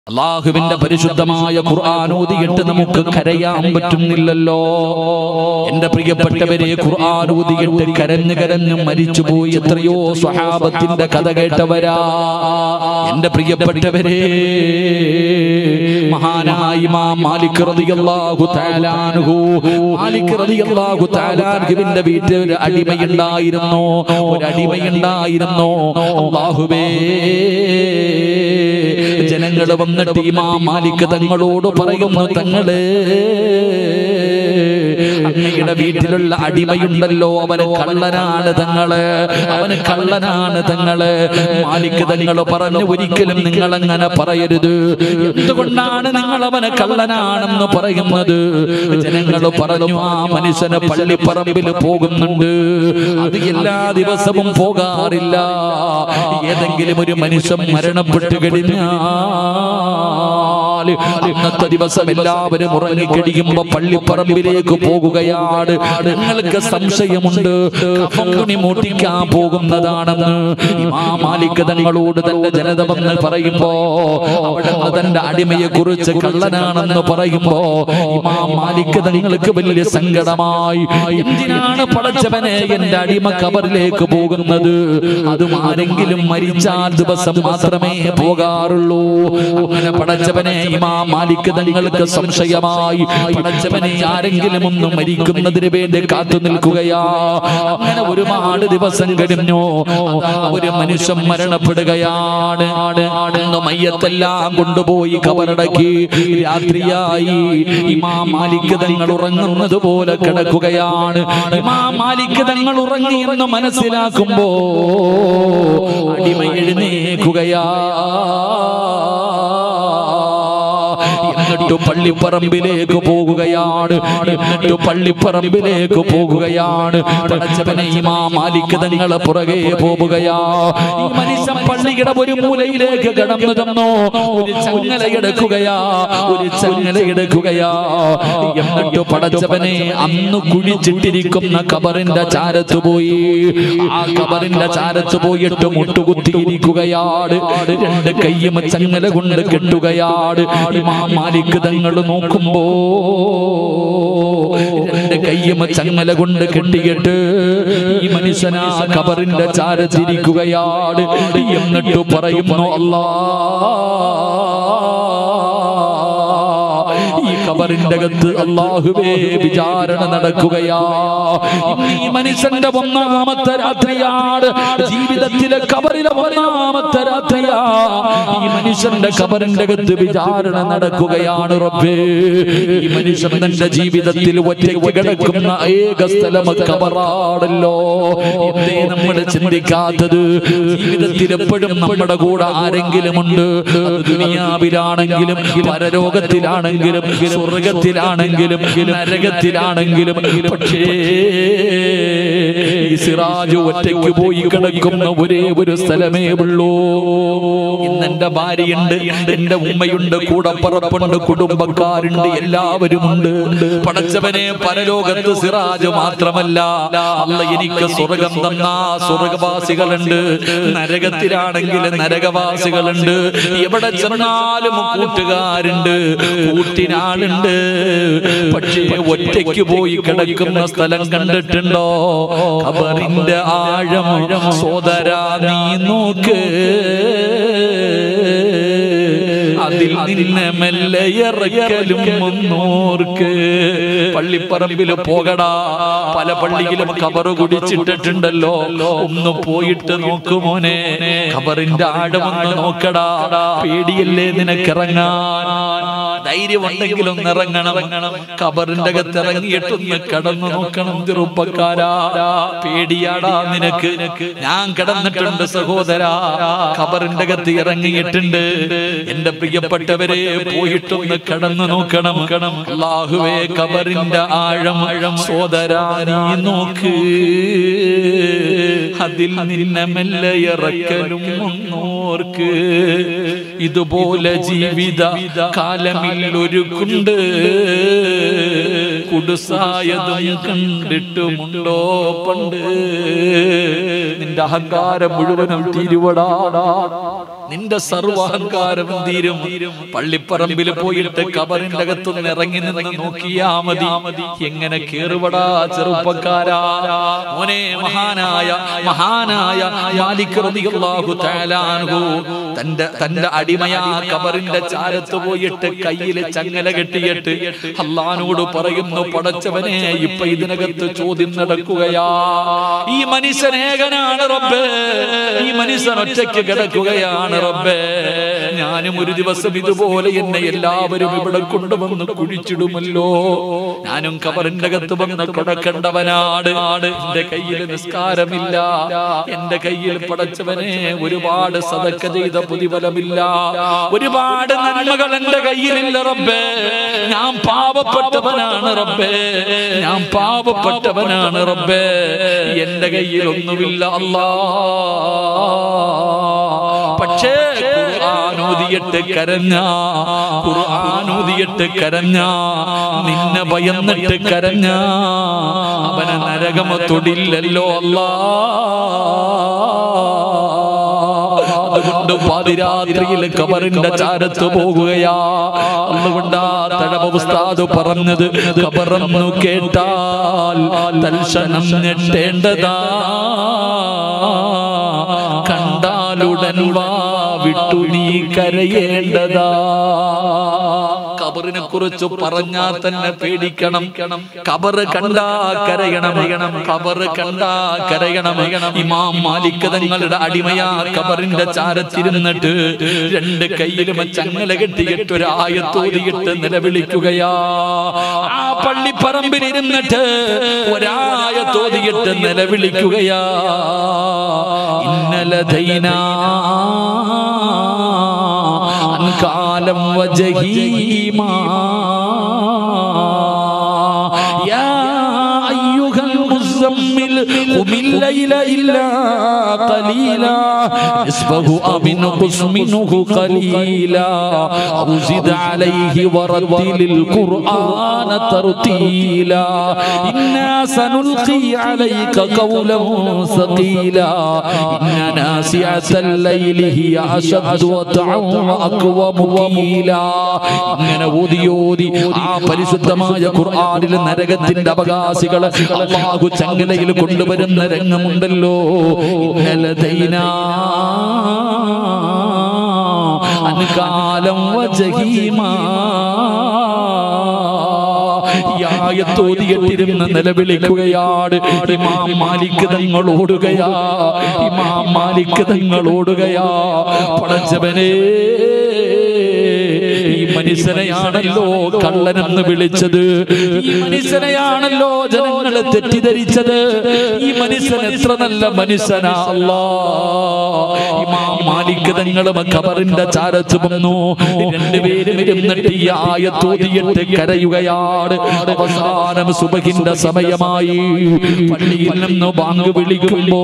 അള്ളാഹുവിന്റെ പരിശുദ്ധമായ ഖുർആൻ ഓതിയിട്ട് നമുക്ക് കരയാൻ പറ്റുന്നില്ലല്ലോ എന്റെ പ്രിയപ്പെട്ടവരെ ഖുർആൻ ഓതിയിട്ട് കരഞ്ഞു കരഞ്ഞു മരിച്ചുപോയി എത്രയോ സ്വഹാബത്തിന്റെ കഥ കേട്ടവരാ എന്റെ പ്രിയപ്പെട്ടവരെ മഹാനായ ഇമാം മാലിക് റളിയല്ലാഹു തആല അൻഹു മാലിക് റളിയല്ലാഹു തആല അൻഹുവിന്റെ വീട്ടിൽ ഒരു അടിമയുണ്ടായിരുന്നു ഒരു അടിമയുണ്ടായിരുന്നു അല്ലാഹുവേ ജനങ്ങൾ വന്നിട്ട് ഇമാം മാലിക് തങ്ങളോട് പറയുന്നു തങ്ങള് അങ്ങയുടെ വീട്ടിലുള്ള അടിമയുണ്ടല്ലോ അവന് കള്ളനാണ് തങ്ങള് അവന് കള്ളനാണ് തങ്ങള് മാലിക് തങ്ങൾ പറഞ്ഞു ഒരിക്കലും നിങ്ങൾ അങ്ങനെ പറയരുത് എന്തുകൊണ്ടാണ് നിങ്ങൾ അവന് കള്ളനാണെന്ന് പറയുന്നത് ജനങ്ങൾ പറഞ്ഞു ആ മനുഷ്യന് പള്ളിപ്പറമ്പിൽ പോകുന്നുണ്ട് അത് എല്ലാ ദിവസവും പോകാറില്ല ഏതെങ്കിലും ഒരു മനുഷ്യൻ മരണപ്പെട്ടു കഴിഞ്ഞാൽ അന്നത്തെ ദിവസം എല്ലാവരും ഉറങ്ങിക്കഴിയുമ്പോ പള്ളിപ്പറമ്പിലേക്ക് പോകുകയാണ് നിങ്ങൾക്ക് സംശയമുണ്ട് കഫം തുണി മൂട്ടിക്കാൻ പോകുന്നതാണെന്ന് ഇമാം മാലിക് തങ്ങളോട് തന്റെ ജനത വന്ന് പറയുമ്പോ അവിടെ തന്റെ അടിമയെ കുറിച്ച് കള്ളനാണെന്ന് പറയുമ്പോ ഇമാം മാലിക് തങ്ങൾക്ക് വലിയ സങ്കടമായി എന്തിനാണ് പടച്ചവനെ എന്റെ അടിമ കബറിലേക്ക് പോകുന്നത് അതും ആരെങ്കിലും മരിച്ചാൽ ദിവസം മാത്രമേ പോകാറുള്ളൂ അങ്ങനെ പടച്ചവനെ ഇമാം മാലിക് തങ്ങൾക്ക് സംശയമായി പടച്ചവനെ ആരെങ്കിലും ഒന്ന് മരിക്കുന്നതിന് വേണ്ടി കാത്തു നിൽക്കുകയാ അങ്ങനെ ഒരുപാട് ദിവസം കഴിഞ്ഞു അതാ ഒരു മനുഷ്യൻ മരണപ്പെടുകയാണ് അന്ന് മയ്യത്തെല്ലാം കൊണ്ടുപോയി കബറടക്കി രാത്രിയായി ഇമാം മാലിക് തങ്ങൾ ഉറങ്ങുന്നത് പോലെ കിടക്കുകയാണ് ഇമാം മാലിക് തങ്ങൾ ഉറങ്ങി എന്ന് മനസ്സിലാക്കുമ്പോ അടിമ എഴുന്നേക്കുകയാ എന്നിട്ട് പള്ളിപ്പറമ്പിലേക്ക് പോകുകയാണ് എന്നിട്ട് പള്ളിപ്പറമ്പിലേക്ക് പോകുകയാണ് പടച്ചവനെ ഇമാ മാലിക് തങ്ങളെ പുറകെ പോവുകയാ ഈ മനുഷ്യൻ പള്ളിയുടെ ഒരു മൂലയിലേക്ക് കടന്നു തന്നോ ഒരു ചങ്ങല എടുക്കുകയാ ഒരു ചങ്ങല എടുക്കുകയാ എന്നിട്ട് പടച്ചവനെ അന്ന് കുഴിച്ചിട്ടിരിക്കുന്ന കബറിന്റെ ചാരത്ത് പോയി ആ കബറിന്റെ ചാരത്ത് പോയിട്ട് മുട്ടുകുത്തിയിരിക്കുകയാണ് രണ്ട് കയ്യും ചങ്ങല കൊണ്ട് കെട്ടുകയാണ് ഇമാം മാലിക് തങ്ങൾ നോക്കുമ്പോ രണ്ട് കയ്യും ചങ്ങല കൊണ്ട് കെട്ടിയിട്ട് ഈ മനുഷ്യനാ കബറിന്റെ ചാരത്തിരിക്കുകയാണ് എന്നിട്ട് പറയുന്നു അല്ലാ ഈ കബറിന്റെ അകത്ത് അള്ളാഹുവേ വിചാരണ നടക്കുകയാ ഇന്ന് ഈ മനുഷ്യന്റെ ഒന്നാമത്തെ രാത്രിയാണ് ജീവിതത്തിലെ കബറിലെ ഒന്നാമത്തെ രാത്രിയാ ഈ മനുഷ്യന്റെ കബറിന്റെ അകത്ത് വിചാരണ നടക്കുകയാണ് റബ്ബേ ഈ മനുഷ്യൻ തന്റെ ജീവിതത്തിൽ ഒറ്റയ്ക്ക് കിടക്കുന്ന ഏക സ്ഥലം കബറാണല്ലോ എന്തേ നമ്മൾ ചിന്തിക്കാത്തത് ജീവിതത്തിൽ എപ്പോഴും നമ്മുടെ കൂടെ ആരെങ്കിലും ഉണ്ട് അത് ദുനിയാവിലാണെങ്കിലും പരലോകത്തിലാണെങ്കിലും സ്വർഗത്തിലാണെങ്കിലും നരകത്തിലാണെങ്കിലും പക്ഷേ ഈ സിറാജ് ഒറ്റയ്ക്ക് പോയി കിടക്കുന്ന ഒരേ ഒരു സ്ഥലമേ ഉള്ളൂ ഇന്ന് എന്റെ ഭാര്യയുണ്ട് എന്റെ ഉമ്മയുണ്ട് കൂടപ്പറപ്പുണ്ട് കുടുംബക്കാരുണ്ട് എല്ലാവരും ഉണ്ട് പടച്ചവനെ പരലോകത്ത് സിറാജ് മാത്രമല്ല അല്ല എനിക്ക് സ്വർഗം തന്ന സ്വർഗവാസികളുണ്ട് നരകത്തിലാണെങ്കിൽ നരകവാസികളുണ്ട് എവിടെ ചെന്നാലും കൂട്ടുകാരുണ്ട് കൂട്ടിനാളുണ്ട് പക്ഷേ ഒറ്റയ്ക്ക് പോയി കിടക്കുന്ന സ്ഥലം കണ്ടിട്ടുണ്ടോ ഖബറിന്റെ ആഴം സോദരാ നീ നോക്ക് അതിൽ നിന്നെ മെല്ലെ ഇറക്കലും മുന്നോർക്ക് പള്ളിപ്പറമ്പിൽ പോകടാ പല പള്ളിയിലും കബറ് കുടിച്ചിട്ടിട്ടുണ്ടല്ലോ ഒന്ന് പോയിട്ട് നോക്കുമോനെ കബറിന്റെ ആഴമൊന്ന് നോക്കടാ പേടിയല്ലേ നിനക്കിറങ്ങാൻ ധൈര്യമുണ്ടെങ്കിൽ ഒന്ന് ഇറങ്ങണം കബറിന്റെ അകത്ത് ഇറങ്ങിയിട്ടൊന്ന് കടന്നു നോക്കണം ചെറുപ്പക്കാരാ പേടിയാടാ നിനക്ക് ഞാൻ കിടന്നിട്ടുണ്ട് സഹോദരാ ഖബറിന്റെ അകത്ത് ഇറങ്ങിയിട്ടുണ്ട് എന്റെ പ്രിയപ്പെട്ടവരെ പോയിട്ടൊന്ന് കടന്നു നോക്കണം അള്ളാഹുവേ ഖബറിന്റെ ആഴം ആഴം സോദരാ നീ നോക്ക് അതിൽ നിന്നെ മെല്ലെ ഇറക്കലും ഒന്നോർക്ക് ഇതുപോലെ ജീവിത കാലമിൽ ഒരുക്കുണ്ട് കുടുസായതും കണ്ടിട്ടുമുണ്ടോ പണ്ട് നിന്റെ അഹങ്കാരം മുഴുവനും തീരുവടാ നിന്റെ സർവഹങ്കാരം തീരും പള്ളിപ്പറമ്പിൽ പോയിട്ട് കബറിന്റെ അകത്തുനിന്ന് ഇറങ്ങി നിന്ന് നോക്കിയാ മതി എങ്ങനെ കേറുവടാ ചെറുപ്പക്കാരാ മോനെ മഹാനായ മഹാനായ മാലിക് റളിയല്ലാഹു തആല അൻഹു തന്റെ തന്റെ അടിമയാ കബറിന്റെ ചാരത്ത് പോയിട്ട് കയ്യില് ചങ്ങല കെട്ടിയിട്ട് അള്ളഹാനോട് പറയുന്നു പടച്ചവനെ ഇപ്പൊ ഇതിനകത്ത് ചോദ്യം നടക്കുകയാ ഈ മനുഷ്യൻ ഏകനാണ് റബ്ബേ ഈ മനുഷ്യൻ ഒറ്റയ്ക്ക് കിടക്കുകയാണ് റബ്ബേ ഞാനും ഒരു ദിവസം ഇതുപോലെ എന്നെ എല്ലാവരും ഇവിടെ കൊണ്ടുവന്ന് കുഴിച്ചിടുമല്ലോ ഞാനും കബറിന്റെ അകത്ത് വന്ന് കിടക്കേണ്ടവനാണ് എന്റെ കയ്യിൽ നിസ്കാരമില്ല എന്റെ കയ്യിൽ പടച്ചവനെ ഒരുപാട് സതക്ക ചെയ്ത പ്രതിഫലമില്ല ഒരുപാട് നന്മകൾ എന്റെ കയ്യിലില്ല റബ്ബേ ഞാൻ പാവപ്പെട്ടവനാണ് റബ്ബേ ഞാൻ പാവപ്പെട്ടവനാണ് റബ്ബേ എന്റെ കയ്യിൽ ഒന്നുമില്ല അല്ലാ പക്ഷേ ഖുർആാനോദിയിട്ട് കരഞ്ഞ ഖുർആാനോദിയിട്ട് കരഞ്ഞ നിന്നെ ഭയന്നിട്ട് കരഞ്ഞ അവനെ നരകമ തൊടില്ലല്ലോ അല്ലാ അതുകൊണ്ട് പാതിരാത്രിയിൽ കബറിന്റെ ചാരത്ത് പോകുകയാ അതുകൊണ്ടാ തഴവ ഉസ്താദ് പറഞ്ഞത് കബറന്നു കേട്ടാൽ തൽക്ഷണം ഞെട്ടേണ്ടതാ കണ്ടാലുടൻ വാ വിട്ടു നീ കരയേണ്ടതാ കബറിനെ കുറിച്ച് പറഞ്ഞാൽ തന്നെ പേടിക്കണം കബറ് കണ്ടാ കരയണം കബറ് കണ്ടാ കരയണം ഇമാം മാലിക് തങ്ങളുടെ അടിമയാ കബറിന്റെ ചാരത്തിരുന്നിട്ട് രണ്ട് കയ്യിലും ചങ്ങല കെട്ടിയിട്ട് ഒരു ആയത്തോതിയിട്ട് നിലവിളിക്കുകയാ ആ പള്ളിപ്പറമ്പിലിരുന്നിട്ട് ഒരായത്തോതിയിട്ട് നിലവിളിക്കുകയാ ഇന്നലെ ദൈനാ കാലം വജഹീമാ യാ അയ്യുഹൽ മുസമ്മിൽ قم الليل إلا قليلا نصفه أو انقص منه قليلا أو زد عليه ورتل القرآن ترتيلا إنا سنلقي عليك قولا ثقيلا إن ناسعة الليل هي أشد وطعا وأقوم قيلا ഇങ്ങനെ ഓതി ഓതി ആ പരിശുദ്ധമായ ഖുർആനിൽ നരകത്തിന്റെ അവകാശികളെ അള്ളാഹു ചങ്ങലയിൽ കൊണ്ടുവരുന്ന രംഗമുണ്ടല്ലോ ഇന്നലെ ദൈനാ അനുകാലം വജഹീമാ യായത്തോതിയിട്ടിരുന്ന് നിലവിളിക്കുകയാണ് ഇമാം മാലിക് തങ്ങൾ ഓടുകയാ ഇമാം മാലിക് തങ്ങൾ ഓടുകയാ പടച്ചവനേ ഈ മനുഷ്യനെയാണല്ലോ കള്ളനെന്ന് വിളിച്ചത് ഈ മനുഷ്യനെയാണല്ലോ ജനങ്ങളെ തെറ്റിദ്ധരിച്ചത് ഈ മനുഷ്യൻ എത്ര നല്ല മനുഷ്യനാ അല്ലാ ഇമാം മാലിക് തങ്ങളും ഖബറിന്റെ ചാരത്ത് വന്നു രണ്ടുപേരും ഇരുന്നിട്ട് ഈ ആയത്തോതിയിട്ട് കരയുകയാണ് അവസാനം സുബഹിന്റെ സമയമായി പള്ളിയിൽ നിന്ന് ബാങ്ക് വിളിക്കുമ്പോ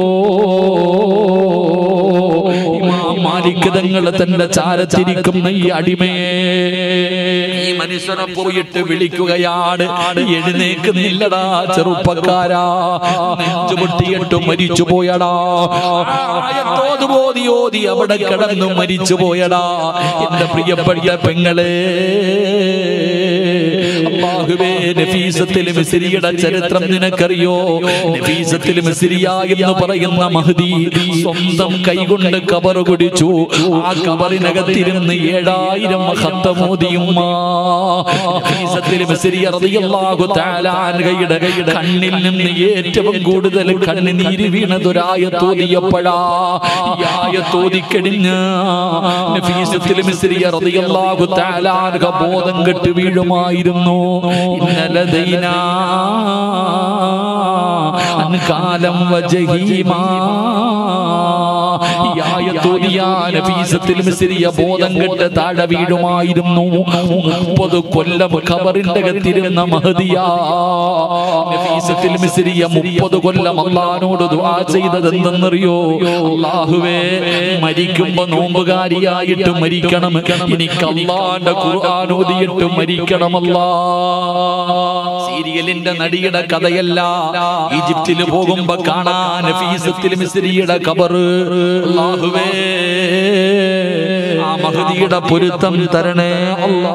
ഇമാം മാലിക് തങ്ങൾ തന്റെ ചാരത്തിരിക്കുന്ന ഈ അടിമയെ ഈ മനുഷ്യനെ പോയിട്ട് വിളിക്കുകയാണ് എഴുന്നേക്കുന്നില്ലടാ ചെറുപ്പക്കാരാ നെഞ്ചുപൊട്ടിയിട്ട് മരിച്ചു പോയടാ ആയത്തോത് ഓതി ഓതി അവിടെ കിടന്നു മരിച്ചു പോയടാ എന്റെ പ്രിയപ്പെട്ട പെങ്ങളെ അള്ളാഹുവേ നഫീസത്തിൽ മിസ്രിയുടെ ചരിത്രം നിനക്കറിയോ നഫീസത്തിൽ മിസ്രിയ എന്ന് പറയുന്ന മഹദി സ്വന്തം കൈകൊണ്ട് കബറ് കുടിച്ചു ആ കബറിനകത്തിരുന്ന് ഏഴായിരം ഹത്തമോദിയുമ്മ നഫീസത്തിൽ മിസ്രിയ റളിയല്ലാഹു തആല അൻഹയുടെ കണ്ണിൽ നിന്ന് ഏറ്റവും കൂടുതൽ കണ്ണുനീര് വീണതൊരായത്തോതിയപ്പോഴാ ഈ ആയത്തോതിക്കടിഞ്ഞ നഫീസത്തിൽ മിസ്രിയ റളിയല്ലാഹു തആല അൻഹ ബോധം കെട്ട് വീഴുമായിരുന്നു ഇന്നലെ ദൈനാ അൻകാലം വജഹീമാ ഈ ആയത്തോതിയാ നഫീസത്തിൽ മിസ്രിയ ബോധം കെട്ട് താഴെ വീഴുമായിരുന്നു മുപ്പത് കൊല്ലം ഖബറിന്റെ അകത്തിരുന്ന മഹദിയ നഫീസത്തിൽ മിസ്രിയ മുപ്പത് കൊല്ലം അള്ളഹാനോട് ദുആ ചെയ്തത് എന്തെന്നറിയോ അള്ളാഹുവേ മരിക്കുമ്പോ നോമ്പുകാരിയായിട്ട് മരിക്കണം എനിക്ക് അള്ളാന്റെ ഖുർആൻ ഓതിയിട്ട് മരിക്കണമല്ലാ സി സീരിയലിന്റെ നടിയുടെ കഥയല്ല ഈജിപ്തിൽ പോകുമ്പോ കാണാൻ നഫീസത്തിൽ മിസ്രിയുടെ കബറ് അല്ലാഹുവേ ആ മഹദിയുടെ പൊരുത്തം തരണേ അല്ലാ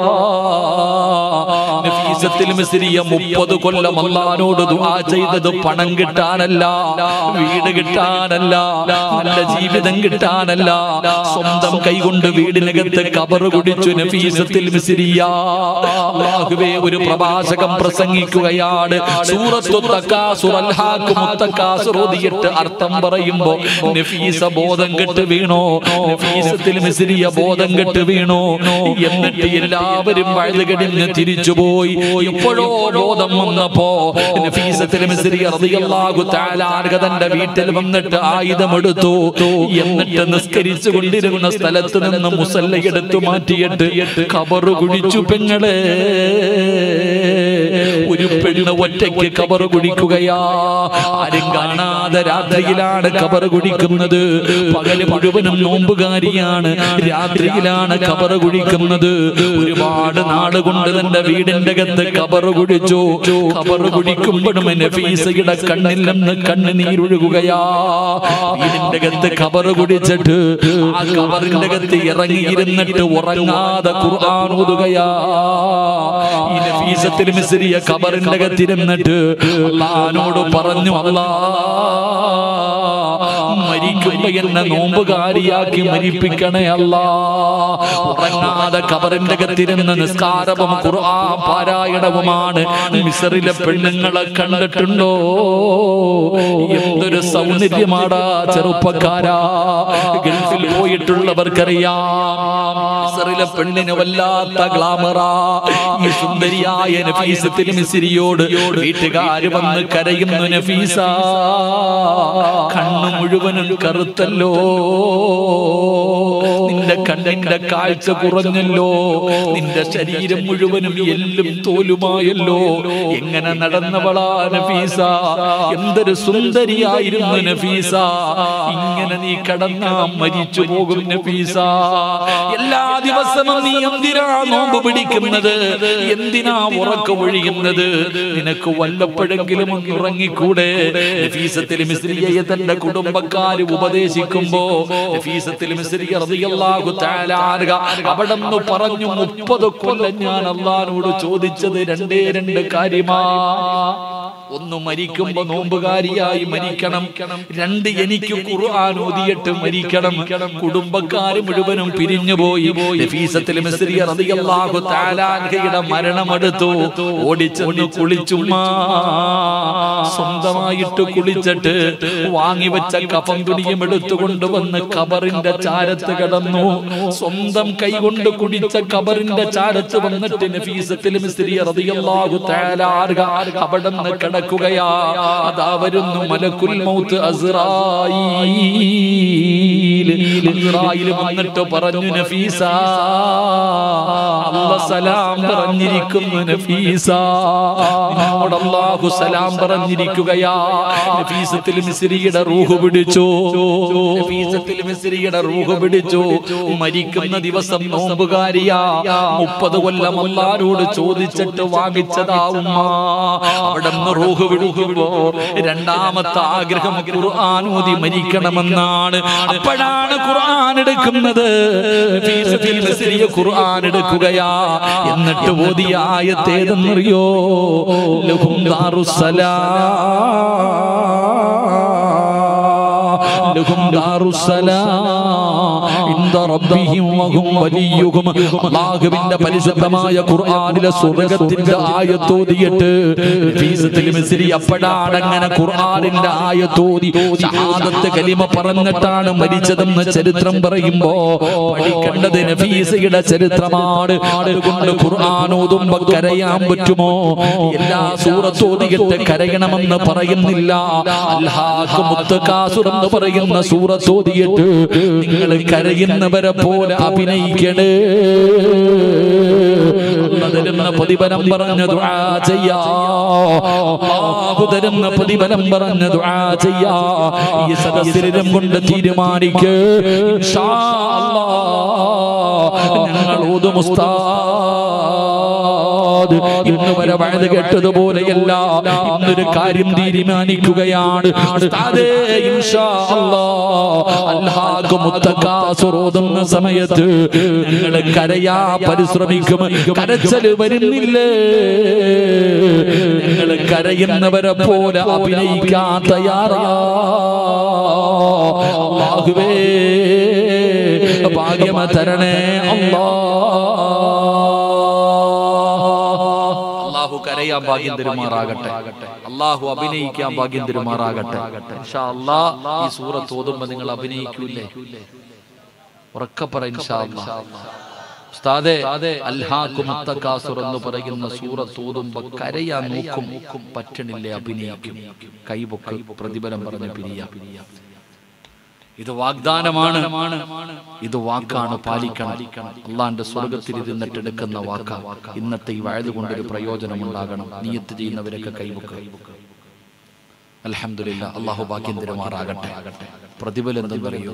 നഫീസത്തിൽ മിസ്രിയ മുപ്പത് കൊല്ലം അള്ളഹാനോട് ദുആ ചെയ്തത് പണം കിട്ടാനല്ല വീട് കിട്ടാനല്ല നല്ല ജീവിതം കിട്ടാനല്ല സ്വന്തം കൈകൊണ്ട് വീടിനകത്ത് കബറ് കുടിച്ചു നഫീസത്തിൽ മിസ്രിയ അല്ലാഹുവേ ഒരു പ്രഭാഷകം പ്രസംഗിക്കുകയാണ് സൂറത്തു തക്കാസുർ അൽഹാഖ് മുത്തക്കാസുർ ഓതിയിട്ട് അർത്ഥം പറയുമ്പോ നഫീസ ബോധം കെട്ട് വീണോ നഫീസത്തിൽ മിസ്രിയ ബോധം കെട്ട് വീണോ എന്നിട്ട് എല്ലാവരും വഴുതുകടിഞ്ഞ് തിരിച്ചുപോയി എപ്പോഴോ ബോധം വന്നപ്പോ നഫീസത്തിൽ മിസ്രി റളിയല്ലാഹു തആല അൻഹ തന്റെ വീട്ടിൽ വന്നിട്ട് ആയുധമെടുത്തു എന്നിട്ട് നിസ്കരിച്ചു കൊണ്ടിരുന്ന സ്ഥലത്ത് നിന്ന് മുസല്ല എടുത്തു മാറ്റിയിട്ട് കബറ് കുടിച്ചു പെങ്ങളെ ഒരു പെണ്ണ് ഒറ്റയ്ക്ക് കബറ് കുടിക്കുകയാ ആരും കാണാതെ രാത്രിയിലാണ് കബറ് കുടിക്കുന്നത് പകല് മുഴുവനും നോമ്പുകാരിയാണ് രാത്രിയിലാണ് കബറ് കുടിക്കുന്നത് ഒരുപാട് നാട് കൊണ്ട് തന്റെ വീടിന്റെ അകത്ത് കബറ് കുടിച്ചു കബറ് കുടിക്കുമ്പോഴും നഫീസയുടെ കണ്ണിൽ നിന്ന് കണ്ണുനീരൊഴുകുകയാ വീടിന്റെ അകത്ത് കബറ് കുടിച്ചിട്ട് ആ കബറിന്റെ അകത്ത് ഇറങ്ങിയിരുന്നിട്ട് ഉറങ്ങാതെ ഖുർആൻ ഓതുകയാ ഈ നഫീസത്തിൽ മിസ്രിയ കബറിന്റെ അകത്തിരുന്നിട്ട് അള്ളഹാനോട് പറഞ്ഞു അല്ലാ മരിക്കുമ്പോ എന്നെ നോമ്പുകാരിയാക്കി മരിപ്പിക്കണേ അല്ലാ ഉറങ്ങാതെ കബറിന്റെ അകത്തിരുന്ന് നിസ്കാരവും ഖുർആൻ പാരായണവുമാണ് മിസറിലെ പെണ്ണുങ്ങളെ കണ്ടിട്ടുണ്ടോ എന്തൊരു സൗന്ദര്യമാടാ ചെറുപ്പക്കാരാ ഗൾഫിൽ പോയിട്ടുള്ളവർക്കറിയാം മിസറിലെ പെണ്ണിന് വല്ലാത്ത ഗ്ലാമറാ ഈ സുന്ദരിയായ നഫീസത്തിൽ മിസിരിയോട് വീട്ടുകാര് വന്ന് കരയുന്നു നഫീസ കണ്ണു മുഴുവനും കറുത്തല്ലോ നിന്റെ കണ്ണിന്റെ കാഴ്ച കുറഞ്ഞല്ലോ നിന്റെ ശരീരം മുഴുവനും എല്ലും തോലുമായല്ലോ എങ്ങനെ നടന്നവളാ നഫീസ എന്തൊരു സുന്ദരിയായിരുന്നു നഫീസ ഇങ്ങനെ നീ കടന്നാ മരിച്ചു പോകും നഫീസ എല്ലാ ദിവസവും നീ എന്തിനാ നോമ്പ് പിടിക്കുന്നത് എന്തിനാ ഉറക്ക ഒഴിയുന്നത് നിനക്ക് വല്ലപ്പോഴെങ്കിലും ഒന്ന് ഉറങ്ങിക്കൂടെ നഫീസത്തിൽ മിസ്രിയെ തന്റെ കുടുംബക്കാര് ഉപദേശിക്കുമ്പോ നഫീസത്തിൽ മിസ്രിയ റളിയല്ലാഹു തആല അൻഹ അവിടെന്ന് പറഞ്ഞു മുപ്പത് കൊല്ലം ഞാൻ അള്ളഹാനോട് ചോദിച്ചത് രണ്ടേ രണ്ട് കാര്യമാ ഒന്ന് മരിക്കുമ്പോ നോമ്പുകാരിയായി മരിക്കണം രണ്ട് എനിക്ക് ഖുർആൻ ഓതിയിട്ട് മരിക്കണം കുടുംബക്കാര് മുഴുവനും പിരിഞ്ഞുപോയി നഫീസത്തിൽ മിസ്രിയ റളിയല്ലാഹു തആല അൻഹയുടെ മരണമെടുത്തു ഓടിച്ചെന്ന് കുളിച്ചുമ്മാ സ്വന്തമായിട്ട് കുളിച്ചിട്ട് വാങ്ങിവെച്ച കഫം തുണിയും എടുത്തുകൊണ്ടുവന്ന് കബറിന്റെ ചാരത്ത് കിടന്നു സ്വന്തം കൈകൊണ്ട് കുടിച്ച കബറിന്റെ ചാരത്ത് വന്നിട്ട് നഫീസത്തിൽ മിസ്രിയ റളിയല്ലാഹു തആല അൻഹ അവിടുന്ന് കിടക്കുകയാ അതാ വരുന്നു മലക്കുൽ മൗത്ത് അസ്റായീൽ അസ്റായീൽ വന്നിട്ട് പറഞ്ഞു നഫീസ അല്ലാഹ് സലാം പറഞ്ഞിരിക്കുന്നു നഫീസ നിന്നോട് അല്ലാഹു സലാം പറഞ്ഞിരിക്കുകയാ നഫീസത്തിൽ മിസ്രിയുടെ റൂഹ് പിടിച്ചു നഫീസത്തിൽ മിസ്രിയുടെ റൂഹ് പിടിച്ചു മരിക്കുന്ന ദിവസം നോമ്പുകാരിയാ മുപ്പത് കൊല്ലം അല്ലാരോട് ചോദിച്ചിട്ട് വാങ്ങിച്ചതാ ഉമ്മ അവിടെ നിന്ന് റൂഹ് വിടുകുമ്പോ രണ്ടാമത്തെ ആഗ്രഹം ഖുർആൻ ഓതി മരിക്കണമെന്നാണ് അപ്പോഴാണ് ഖുർആൻ എടുക്കുന്നത് നഫീസത്തിൽ മിസ്രിയ ഖുർആൻ എടുക്കുകയാ എന്നിട്ട് ഓതിയ ആയത്തേതെന്നറിയോ ലഹും ലഹും അള്ളാഹുവിന്റെ പരിശുദ്ധമായ ഖുർആനിലെ സ്വർഗത്തിന്റെ ആയത്തോതിയിട്ട് അപ്പോഴാണ് അങ്ങനെ ഖുർആനിന്റെ ആയത്തോതി ഷഹാദത്ത് കലിമ പറഞ്ഞിട്ടാണ് മരിച്ചതെന്ന് ചരിത്രം പറയുമ്പോ പഠിക്കേണ്ടത് നഫീസയുടെ ചരിത്രമാണ് അതുകൊണ്ട് ഖുർആൻ ഓതുമ്പോ കരയാൻ പറ്റുമോ എല്ലാ സൂറത്തോതിയിട്ട് കരയണമെന്ന് പറയുന്നില്ല അല്ലാഹ് മുത്തക്കാസുർ എന്ന് പറയുന്ന സൂറത്തോതിയിട്ട് നിങ്ങൾ കരയുന്നവരെ പോലെ അഭിനയിക്കണേ അല്ലാഹ് തരുന്ന പ്രതിഫലം പറഞ്ഞ ദുആ ചെയ്യാ അല്ലാഹു തരുന്ന പ്രതിഫലം പറഞ്ഞ ദുആ ചെയ്യാ ഈ സദസ്സിലും കൊണ്ട് തീരുമാനിക്ക് ഇൻഷാ അല്ലാഹ് ഞങ്ങൾ ഓതും ഉസ്താദ് ഉസ്താദ് ഇന്ന് വരെ വഴുത് കേട്ടതുപോലെയല്ല ഇന്നൊരു കാര്യം തീരുമാനിക്കുകയാണ് ഉസ്താദേ ഇൻഷാ അല്ലാഹ് അല്ലാഹു മുത്തക്കാസുർ ഓതുന്ന സമയത്ത് ഞങ്ങൾ കരയാ പരിശ്രമിക്കും കരച്ചല് വരുന്നില്ലേ ഞങ്ങൾ കരയുന്നവരെ പോലെ അഭിനയിക്കാൻ തയ്യാറാ അല്ലാഹുവേ ഭാഗ്യമ തരണേ അല്ലാ അള്ളാഹു കരയാൻ ഭാഗ്യം തരുമാറാകട്ടെ അള്ളാഹു അഭിനയിക്കാൻ ഭാഗ്യം തരുമാറാകട്ടെ ഇൻഷാ അല്ലാ ഈ സൂറത്ത് ഓതുമ്പോ നിങ്ങൾ അഭിനയിക്കൂലേ ഉറക്കെ പറ ഇൻഷാ അല്ലാ ഉസ്താദേ അൽഹാഖു മുത്തക്കാസുർ എന്ന് പറയുന്ന സൂറത്ത് ഓതുമ്പോ കരയാൻ നോക്കും പറ്റണില്ലേ അഭിനയിക്കും കൈപൊക്കി പ്രതിഫലം പറഞ്ഞ് പിരിയാം ഇത് വാഗ്ദാനമാണ് ഇത് വാക്കാണ് പാലിക്കണം അള്ളാന്റെ സ്വർഗത്തിൽ ഇരുന്നിട്ട് എടുക്കുന്ന വാക്ക ഇന്നത്തെ ഈ വഴുത് കൊണ്ടൊരു പ്രയോജനം ഉണ്ടാകണം നീയത്ത് ചെയ്യുന്നവരൊക്കെ കൈമുക്ക അലഹമില്ല അള്ളാഹു ഭാഗ്യം തരുമാറാകട്ടെ പ്രതിഫലം എന്തെന്നറിയോ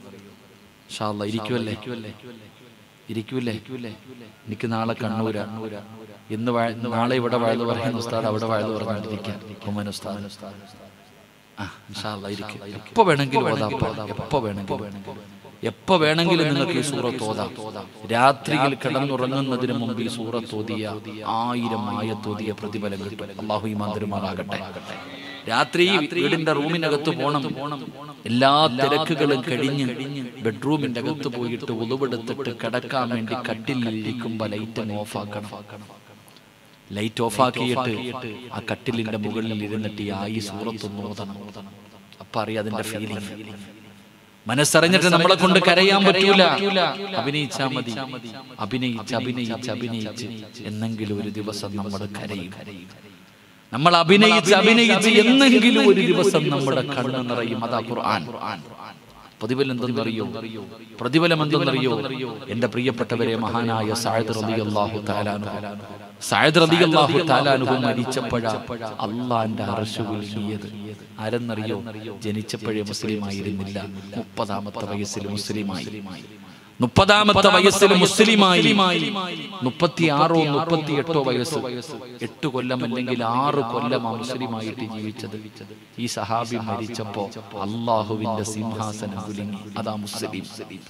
ഷാ അല്ലാ, ഇരിക്കുവല്ലേ ഇരിക്കൂലേ എനിക്ക് നാളെ കണ്ണൂര ഇന്ന് വഴ- നാളെ ഇവിടെ വഴുത് പറയുന്ന ഉസ്താദ് അവിടെ വഴുത് പറഞ്ഞിരിക്കാം ഉമ്മൻ ഉസ്താദ് ആ, ഇൻഷാ അല്ലാ, ഇരിക്ക്. എപ്പോ വേണമെങ്കിലും ഓതാം അപ്പോ. എപ്പോ വേണമെങ്കിലും എപ്പോ വേണമെങ്കിലും നിങ്ങൾക്ക് ഈ സൂറത്ത് ഓതാം രാത്രിയിൽ കിടന്നുറങ്ങുന്നതിന് മുമ്പ് ഈ സൂറത്ത് ഓതിയ ആയിരം ആയത്തോതിയ പ്രതിഫലം കിട്ടും അള്ളാഹു ഈ മന്ദിരമാറാകട്ടെ രാത്രി വീടിന്റെ റൂമിനകത്ത് പോണം എല്ലാ തിരക്കുകളും കഴിഞ്ഞ് ബെഡ്റൂമിന്റെ അകത്ത് പോയിട്ട് ഉളുവെടുത്തിട്ട് കിടക്കാൻ വേണ്ടി കട്ടിലിൽ ഇരിക്കുമ്പോ ലൈറ്റ് ഓഫ് ആക്കണം ലൈറ്റ് ഓഫ് ആക്കിയിട്ട് ആ കട്ടിലിന്റെ മുകളിൽ ഇരുന്നിട്ട് ഈ ആയി സൂറത്തൊന്ന് ഓതണം അപ്പൊ അറിയാം അതിന്റെ ഫീലിംഗ് മനസ്സറിഞ്ഞിട്ട് നമ്മളെ കൊണ്ട് കരയാൻ പറ്റൂല അഭിനയിച്ചാ മതി അഭിനയിച്ച് അഭിനയിച്ച് അഭിനയിച്ച് എന്നെങ്കിലും ഒരു ദിവസം നമ്മൾ കരയും നമ്മൾ അഭിനയിച്ച് അഭിനയിച്ച് എന്നെങ്കിലും ഒരു ദിവസം നമ്മുടെ കണ്ണ് നിറയും അതാ ഖുർആൻ പ്രതിഫലം എന്തെന്നറിയോ പ്രതിഫലം എന്തെന്നറിയോ എന്റെ പ്രിയപ്പെട്ടവരെ മഹാനായ സായദ് റളിയല്ലാഹു തആലാനുഹു സായദ് റളിയല്ലാഹു തആലാനുഹു മരിച്ചപ്പോഴാ അള്ളാന്റെ അർശ് കുലുങ്ങിയത് ആരെന്നറിയോ ജനിച്ചപ്പോഴേ മുസ്ലിമായിരുന്നില്ല മുപ്പതാമത്തെ വയസ്സിൽ മുസ്ലിമായി മുപ്പതാമത്തെ വയസ്സിൽ മുസ്ലിമായി മുപ്പത്തി ആറോ മുപ്പത്തി എട്ടോ വയസ്സ് എട്ട് കൊല്ലം അല്ലെങ്കിൽ ആറ് കൊല്ലം ആ മുസ്ലിമായിട്ട് ജീവിച്ചത് ഈ സഹാബി മരിച്ചപ്പോ അള്ളാഹുവിന്റെ സിംഹാസനം കുലുങ്ങി അതാ മുസ്ലിം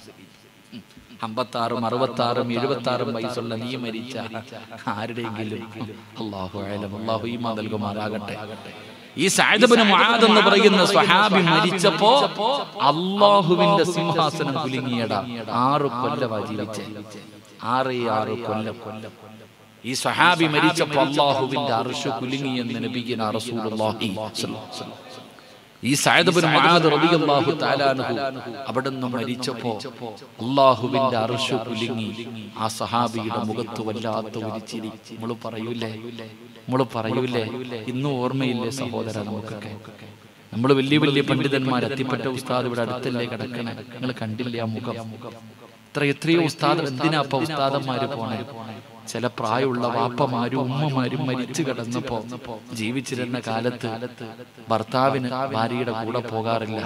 അമ്പത്താറും അറുപത്താറും എഴുപത്തി ആറും വയസ്സുള്ള നീ മരിച്ച ആരുടെയെങ്കിലും അള്ളാഹു ആയാലും അള്ളാഹു ഈമാ നൽകുമാറാകട്ടെ ഈ സായദബിന് മുആദ് എന്ന് പറയുന്ന സ്വഹാബി മരിച്ചപ്പോ അള്ളാഹുവിന്റെ സിംഹാസനം കുലുങ്ങിയടാ ആറ് കൊല്ലമാ ജീവിച്ചേ ആറ് ആറ് കൊല്ലം ഈ സ്വഹാബി മരിച്ചപ്പോ അള്ളാഹുവിന്റെ അർഷ് കുലുങ്ങി എന്ന് നബിഗിന റസൂലുള്ളാഹി സ്വല്ലല്ലാഹു അലൈഹി വസല്ലം. ഈ സഅദ്ബിൻ മുആദ് റളിയല്ലാഹു തആലാനഹു അവിടുന്ന് മരിച്ചപ്പോ അള്ളാഹുവിന്റെ അർഷ് കുലുങ്ങി ആ സഹാബിയുടെ മുഖത്ത് വല്ലാത്ത ഒരു ചിരി നമ്മൾ പറയൂലേ നമ്മൾ പറയൂലേ ഇന്നും ഓർമ്മയില്ലേ സഹോദര നമുക്കൊക്കെ നമ്മൾ വലിയ വലിയ പണ്ഡിതന്മാർ എത്തിപ്പെട്ട ഉസ്താദ് ഇവിടെ അടുത്തല്ലേ കിടക്കണേ നിങ്ങൾ കണ്ടില്ലേ ആ മുഖം ഇത്ര എത്രയോ ഉസ്താദ് എന്തിനാ അപ്പൊ ഉസ്താദന്മാര് പോണേ ചില പ്രായമുള്ള വാപ്പമാരും ഉമ്മമാരും മരിച്ചു കിടന്നപ്പോ ജീവിച്ചിരുന്ന കാലത്ത് ഭർത്താവിന് ഭാര്യയുടെ കൂടെ പോകാറില്ല